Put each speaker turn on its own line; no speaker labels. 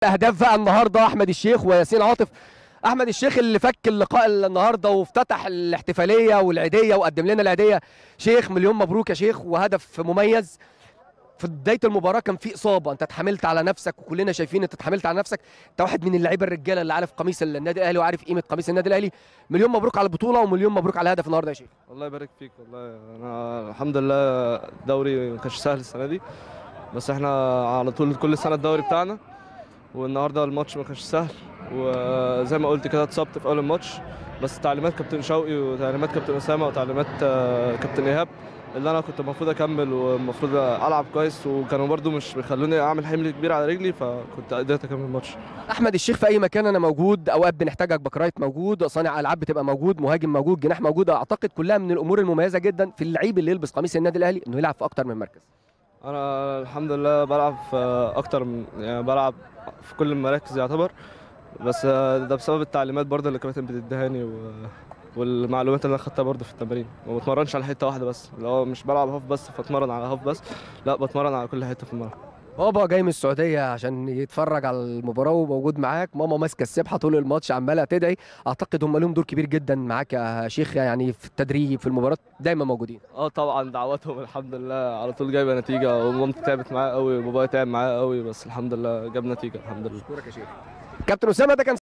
اهداف بقى النهارده احمد الشيخ وياسين عاطف احمد الشيخ اللي فك اللقاء النهارده وافتتح الاحتفاليه والعيديه وقدم لنا العيديه شيخ مليون مبروك يا شيخ وهدف مميز في بدايه المباراه كان في اصابه انت اتحملت على نفسك وكلنا شايفين انت اتحملت على نفسك انت واحد من اللعيبه الرجاله اللي عارف قميص النادي الاهلي وعارف قيمه قميص النادي الاهلي مليون مبروك على البطوله ومليون مبروك على الهدف النهارده يا شيخ
الله يبارك فيك والله انا الحمد لله الدوري ما كانش سهل السنه دي بس احنا على طول كل سنه الدوري بتاعنا والنهارده الماتش ما كانش سهل وزي ما قلت كده اتصبت في اول الماتش بس تعليمات كابتن شوقي وتعليمات كابتن اسامه وتعليمات آه، كابتن ايهاب اللي انا كنت المفروض اكمل والمفروض العب كويس وكانوا برضو مش بيخلوني اعمل حمل كبير على رجلي فكنت قدرت اكمل الماتش
احمد الشيخ في اي مكان انا موجود اوقات بنحتاجك باك رايت موجود صانع العاب بتبقى موجود مهاجم موجود جناح موجود اعتقد كلها من الامور المميزه جدا في اللعيب اللي يلبس قميص النادي الاهلي انه يلعب في اكتر من مركز
انا الحمد لله بلعب في اكتر من يعني بلعب في كل المراكز يعتبر بس ده بسبب التعليمات برضه اللي الكابتن بتدهاني و... والمعلومات اللي انا خدتها برضه في التمرين وما بتمرنش على حته واحده بس اللي هو مش بلعب هاف بس فاتمرن على هاف بس لا بتمرن على كل حته في الملعب
بابا جاي من السعوديه عشان يتفرج على المباراه وموجود معاك ماما ماسكه السبحه طول الماتش عماله تدعي اعتقد هم لهم دور كبير جدا معاك يا شيخ يعني في التدريب في المباراه دايما موجودين
اه طبعا دعواتهم الحمد لله على طول جايبه نتيجه ومامتي تعبت معايا قوي وبابايا تعب معايا قوي بس الحمد لله جاب نتيجه الحمد لله
كابتن اسامه ده كان